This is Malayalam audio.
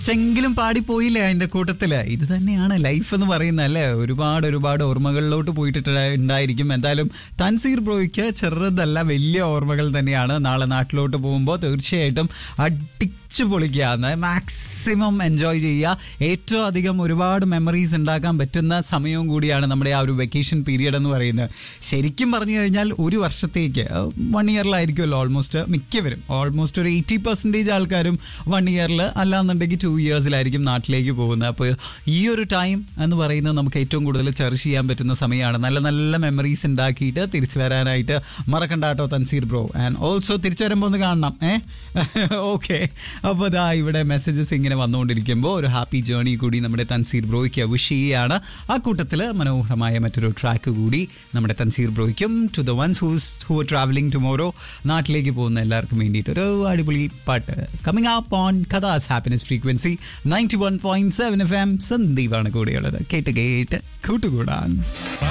ചെങ്കിലും പാടിപ്പോയില്ലേ അതിന്റെ കൂട്ടത്തില് ഇത് തന്നെയാണ് ലൈഫ് എന്ന് പറയുന്നത് അല്ലേ ഒരുപാട് ഒരുപാട് ഓർമ്മകളിലോട്ട് പോയിട്ട് ഉണ്ടായിരിക്കും എന്തായാലും തൻസീർ ബ്രോയ്ക്ക് ചെറുതല്ല വലിയ ഓർമ്മകൾ തന്നെയാണ് നാളെ നാട്ടിലോട്ട് പോകുമ്പോൾ തീർച്ചയായിട്ടും അടിച്ചു പൊളിക്കുക മാക്സിമം എൻജോയ് ചെയ്യുക ഏറ്റവും അധികം ഒരുപാട് മെമ്മറീസ് ഉണ്ടാക്കാൻ പറ്റുന്ന സമയവും കൂടിയാണ് നമ്മുടെ ആ ഒരു വെക്കേഷൻ പീരീഡ് എന്ന് പറയുന്നത് ശരിക്കും പറഞ്ഞു കഴിഞ്ഞാൽ ഒരു വർഷത്തേക്ക് വൺ ഇയറിലായിരിക്കുമല്ലോ ഓൾമോസ്റ്റ് മിക്കവരും ഓൾമോസ്റ്റ് ഒരു എയ്റ്റി പെർസെൻറ്റേജ് ആൾക്കാരും വൺ ഇയറിൽ അല്ലാന്നുണ്ടെങ്കിൽ ടു ഇയേഴ്സിലായിരിക്കും നാട്ടിലേക്ക് പോകുന്നത് അപ്പോൾ ഈ ഒരു ടൈം എന്ന് പറയുന്നത് നമുക്ക് ഏറ്റവും കൂടുതൽ ചെറിഷ് ചെയ്യാൻ പറ്റുന്ന സമയമാണ് നല്ല നല്ല മെമ്മറീസ് ഉണ്ടാക്കിയിട്ട് തിരിച്ചു വരാനായിട്ട് മറക്കണ്ട കേട്ടോ തൻസീർ ബ്രോ ആൻഡ് ഓൾസോ തിരിച്ചു വരുമ്പോൾ ഒന്ന് കാണണം ഏ ഓക്കെ അപ്പോൾ ഇതാ ഇവിടെ മെസ്സേജസ് ഇങ്ങനെ വന്നുകൊണ്ടിരിക്കുമ്പോൾ ഒരു ഹാപ്പി ജേർണി കൂടി നമ്മുടെ തൻസീർ ബ്രോയ്ക്ക് വിഷ് ചെയ്യുകയാണ് ആ കൂട്ടത്തിൽ മനോഹരമായ മറ്റൊരു ട്രാക്ക് കൂടി നമ്മുടെ തൻസീർ ബ്രോയ്ക്കും to the ones who's who traveling tomorrow നാട്ടിലേക്ക് പോകുന്ന എല്ലാവർക്കും വേണ്ടിയിട്ട് ഒരു അടിപൊളി പാട്ട് കമ്മിങ് അപ്പ് ഓൺ കഥാസ് happiness frequency ninety one point seven F M സന്ദീപാണ് കൂടെയുള്ളത് കേട്ട് കേട്ട് കൂട്ടുകൂടാൻ